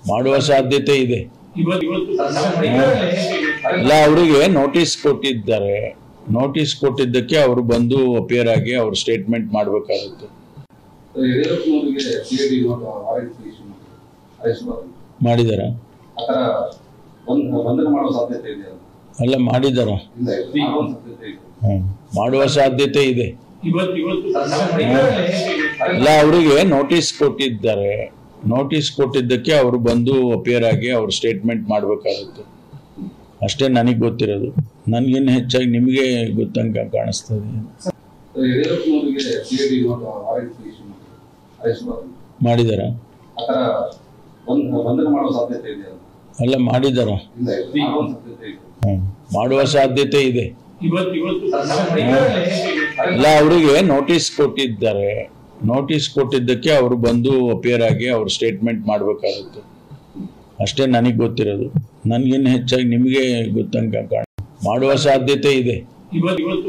ಮಾಡುವ ಸಾಧ್ಯತೆ ಇದೆ ಇವತ್ತು ಇವತ್ತು ಇಲ್ಲ ಅವರಿಗೆ ನೋಟಿಸ್ ಕೊಟ್ಟಿದ್ದಾರೆ ನೋಟಿಸ್ ಕೊಟ್ಟಿದ್ದಕ್ಕೆ ಅವರು ಬಂದು ಅಪಿಯರ್ ಆಗಿ ಅವ್ರು ಸ್ಟೇಟ್ಮೆಂಟ್ ಮಾಡಬೇಕಾಗುತ್ತೆ ಯಡಿಯೂರಪ್ಪನವರಿಗೆ ಸಿಐಡಿ ವಾರೆಂಟ್ ಇಶ್ಯೂ ಅರೆಸ್ಟ್ ಮಾಡೋದು ಮಾಡಿದಾರ ಆ ಥರ ಬಂದ್ ಬಂಧನ ಮಾಡುವ ಸಾಧ್ಯತೆ ಇದೆ ಅಲ್ಲ ಮಾಡಿದಾರ ಇಲ್ಲ ಇಲ್ಲ ಮಾಡುವ ಸಾಧ್ಯತೆ ಇದೆ ಹ್ಮ್ ಮಾಡುವ ಸಾಧ್ಯತೆ ಇದೆ ಇವತ್ತು ಇವತ್ತು ಇಲ್ಲ ಅವರಿಗೆ ನೋಟಿಸ್ ಕೊಟ್ಟಿದ್ದಾರೆ ನೋಟಿಸ್ ಕೊಟ್ಟಿದ್ದಕ್ಕೆ ಅವರು ಬಂದು ಅಪಿಯರ್ ಆಗಿ ಅವ್ರು ಸ್ಟೇಟ್ಮೆಂಟ್ ಮಾಡಬೇಕಾಗುತ್ತೆ ಅಷ್ಟೇ ನನಗೆ ಗೊತ್ತಿರೋದು ನನಗಿನ್ನ ಹೆಚ್ಚಾಗಿ ನಿಮಗೆ ಗೊತ್ತಂಗ ಕಾಣಿಸ್ತದೆ ಯಡಿಯೂರಪ್ಪನವರಿಗೆ ಸಿಐಡಿ ವಾರೆಂಟ್ ಇಶ್ಯೂ ಅರೆಸ್ಟ್ ಮಾಡೋದು ಮಾಡಿದಾರ ಆ ಥರ ಬಂದ್ ಬಂಧನ ಮಾಡುವ ಸಾಧ್ಯತೆ ಇದೆ ಅಲ್ಲ ಮಾಡಿದಾರ ಇಲ್ಲ ಇಲ್ಲ ಮಾಡುವ ಸಾಧ್ಯತೆ ಇದೆ ಹ್ಮ್ ಮಾಡುವ ಸಾಧ್ಯತೆ ಇದೆ ಇವತ್ತು ಇವತ್ತು ಇಲ್ಲ ಅವರಿಗೆ ನೋಟಿಸ್ ಕೊಟ್ಟಿದ್ದಾರೆ ನೋಟಿಸ್ ಕೊಟ್ಟಿದ್ದಕ್ಕೆ ಅವರು ಬಂದು ಅಪಿಯರ್ ಆಗಿ ಅವ್ರು ಸ್ಟೇಟ್ಮೆಂಟ್ ಮಾಡಬೇಕಾಗುತ್ತೆ ಅಷ್ಟೇ ನನಗೆ ಗೊತ್ತಿರೋದು ನನಗಿನ್ನ ಹೆಚ್ಚಾಗಿ ನಿಮಗೆ ಗೊತ್ತಂಗ ಕಾಣ ಮಾಡುವ ಸಾಧ್ಯತೆ ಇದೆ ಇವತ್ತು ಇವತ್ತು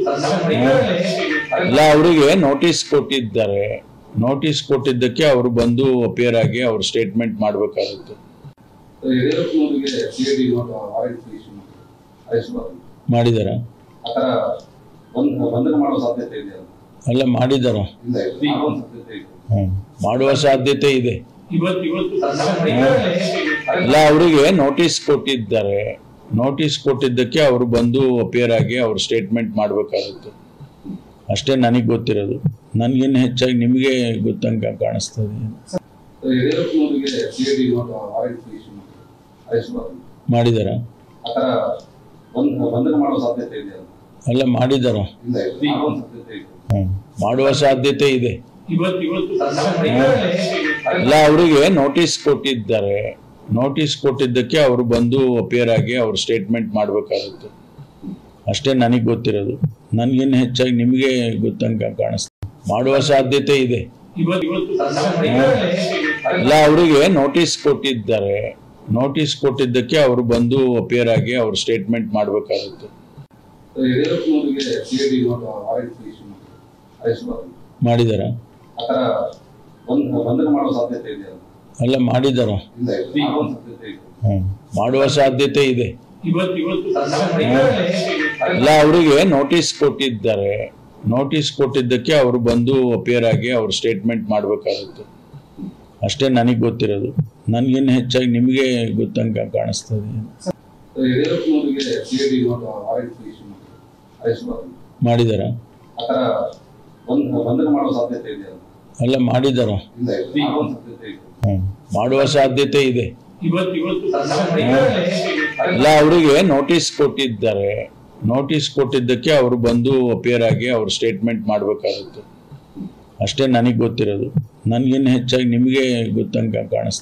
ಇಲ್ಲ ಅವರಿಗೆ ನೋಟಿಸ್ ಕೊಟ್ಟಿದ್ದಾರೆ ನೋಟಿಸ್ ಕೊಟ್ಟಿದ್ದಕ್ಕೆ ಅವರು ಬಂದು ಅಪಿಯರ್ ಆಗಿ ಅವ್ರು ಸ್ಟೇಟ್ಮೆಂಟ್ ಮಾಡಬೇಕಾಗುತ್ತೆ ಯಡಿಯೂರಪ್ಪನವರಿಗೆ ಸಿಐಡಿ ವಾರೆಂಟ್ ಇಶ್ಯೂ ಅರೆಸ್ಟ್ ಮಾಡೋದು ಮಾಡಿದಾರ ಆ ಥರ ಬಂದ್ ಬಂಧನ ಮಾಡುವ ಸಾಧ್ಯತೆ ಇದೆ ಅಲ್ಲ ಮಾಡಿದಾರ ಇಲ್ಲ ಇಲ್ಲ ಮಾಡುವ ಸಾಧ್ಯತೆ ಇದೆ ಹ್ಮ್ ಮಾಡುವ ಸಾಧ್ಯತೆ ಇದೆ ಇವತ್ತು ಇವತ್ತು ಇಲ್ಲ ಅವರಿಗೆ ನೋಟಿಸ್ ಕೊಟ್ಟಿದ್ದಾರೆ ನೋಟಿಸ್ ಕೊಟ್ಟಿದ್ದಕ್ಕೆ ಅವರು ಬಂದು ಅಪಿಯರ್ ಆಗಿ ಅವ್ರು ಸ್ಟೇಟ್ಮೆಂಟ್ ಮಾಡಬೇಕಾಗುತ್ತೆ ಅಷ್ಟೇ ನನಗೆ ಗೊತ್ತಿರೋದು ನನಗಿನ್ನ ಹೆಚ್ಚಾಗಿ ನಿಮಗೆ ಗೊತ್ತಂಗ ಕಾಣಿಸ್ತದೆ ಯಡಿಯೂರಪ್ಪನವರಿಗೆ ಸಿಐಡಿ ವಾರೆಂಟ್ ಇಶ್ಯೂ ಅರೆಸ್ಟ್ ಮಾಡೋದು ಮಾಡಿದಾರ ಆ ಥರ ಬಂದ್ ಬಂಧನ ಮಾಡುವ ಸಾಧ್ಯತೆ ಇದೆ ಅಲ್ಲ ಮಾಡಿದಾರ ಇಲ್ಲ ಇಲ್ಲ ಮಾಡುವ ಸಾಧ್ಯತೆ ಇದೆ ಹ್ಮ್ ಮಾಡುವ ಸಾಧ್ಯತೆ ಇದೆ ಇವತ್ತು ಇವತ್ತು ಇಲ್ಲ ಅವರಿಗೆ ನೋಟಿಸ್ ಕೊಟ್ಟಿದ್ದಾರೆ ನೋಟಿಸ್ ಕೊಟ್ಟಿದ್ದಕ್ಕೆ ಅವರು ಬಂದು ಅಪಿಯರ್ ಆಗಿ ಅವ್ರು ಸ್ಟೇಟ್ಮೆಂಟ್ ಮಾಡಬೇಕಾಗುತ್ತೆ ಅಷ್ಟೇ ನನಗೆ ಗೊತ್ತಿರೋದು ನನಗಿನ್ನ ಹೆಚ್ಚಾಗಿ ನಿಮಗೆ ಗೊತ್ತಂಗ ಕಾಣಿಸ್ತದೆ ಮಾಡುವ ಸಾಧ್ಯತೆ ಇದೆ ಇವತ್ತು ಇವತ್ತು ಇಲ್ಲ ಅವರಿಗೆ ನೋಟಿಸ್ ಕೊಟ್ಟಿದ್ದಾರೆ ನೋಟಿಸ್ ಕೊಟ್ಟಿದ್ದಕ್ಕೆ ಅವರು ಬಂದು ಅಪಿಯರ್ ಆಗಿ ಅವ್ರು ಸ್ಟೇಟ್ಮೆಂಟ್ ಮಾಡಬೇಕಾಗುತ್ತೆ ಯಡಿಯೂರಪ್ಪನವರಿಗೆ ಸಿಐಡಿ ವಾರೆಂಟ್ ಇಶ್ಯೂ ಅರೆಸ್ಟ್ ಮಾಡೋದು ಮಾಡಿದಾರ ಆ ಥರ ಬಂದ್ ಬಂಧನ ಮಾಡುವ ಸಾಧ್ಯತೆ ಇದೆ ಅಲ್ಲ ಮಾಡಿದಾರ ಇಲ್ಲ ಇಲ್ಲ ಮಾಡುವ ಸಾಧ್ಯತೆ ಇದೆ ಹ್ಮ್ ಮಾಡುವ ಸಾಧ್ಯತೆ ಇದೆ ಇವತ್ತು ಇವತ್ತು ಇಲ್ಲ ಅವರಿಗೆ ನೋಟಿಸ್ ಕೊಟ್ಟಿದ್ದಾರೆ ನೋಟಿಸ್ ಕೊಟ್ಟಿದ್ದಕ್ಕೆ ಅವರು ಬಂದು ಅಪಿಯರ್ ಆಗಿ ಅವ್ರು ಸ್ಟೇಟ್ಮೆಂಟ್ ಮಾಡಬೇಕಾಗುತ್ತೆ ಅಷ್ಟೇ ನನಗೆ ಗೊತ್ತಿರೋದು ನನಗಿನ್ನ ಹೆಚ್ಚಾಗಿ ನಿಮಗೆ ಗೊತ್ತಂಗ ಕಾಣಿಸ್ತದೆ ಯಡಿಯೂರಪ್ಪನವರಿಗೆ ಸಿಐಡಿ ವಾರೆಂಟ್ ಇಶ್ಯೂ ಅರೆಸ್ಟ್ ಮಾಡೋದು ಮಾಡಿದಾರ ಆ ಥರ ಬಂದ್ ಬಂಧನ ಮಾಡುವ ಸಾಧ್ಯತೆ ಇದೆ ಅಲ್ಲ ಮಾಡಿದಾರ ಇಲ್ಲ ಇಲ್ಲ ಮಾಡುವ ಸಾಧ್ಯತೆ ಇದೆ ಹ್ಮ್ ಮಾಡುವ ಸಾಧ್ಯತೆ ಇದೆ ಇವತ್ತು ಇವತ್ತು ಇಲ್ಲ ಅವರಿಗೆ ನೋಟಿಸ್ ಕೊಟ್ಟಿದ್ದಾರೆ ನೋಟಿಸ್ ಕೊಟ್ಟಿದ್ದಕ್ಕೆ ಅವರು ಬಂದು ಅಪಿಯರ್ ಆಗಿ ಅವ್ರು ಸ್ಟೇಟ್ಮೆಂಟ್ ಮಾಡಬೇಕಾಗುತ್ತೆ ಅಷ್ಟೇ ನನಗೆ ಗೊತ್ತಿರೋದು ನನಗಿನ್ನ ಹೆಚ್ಚಾಗಿ ನಿಮಗೆ ಗೊತ್ತಂಗ ಕಾಣಿಸ್ತದೆ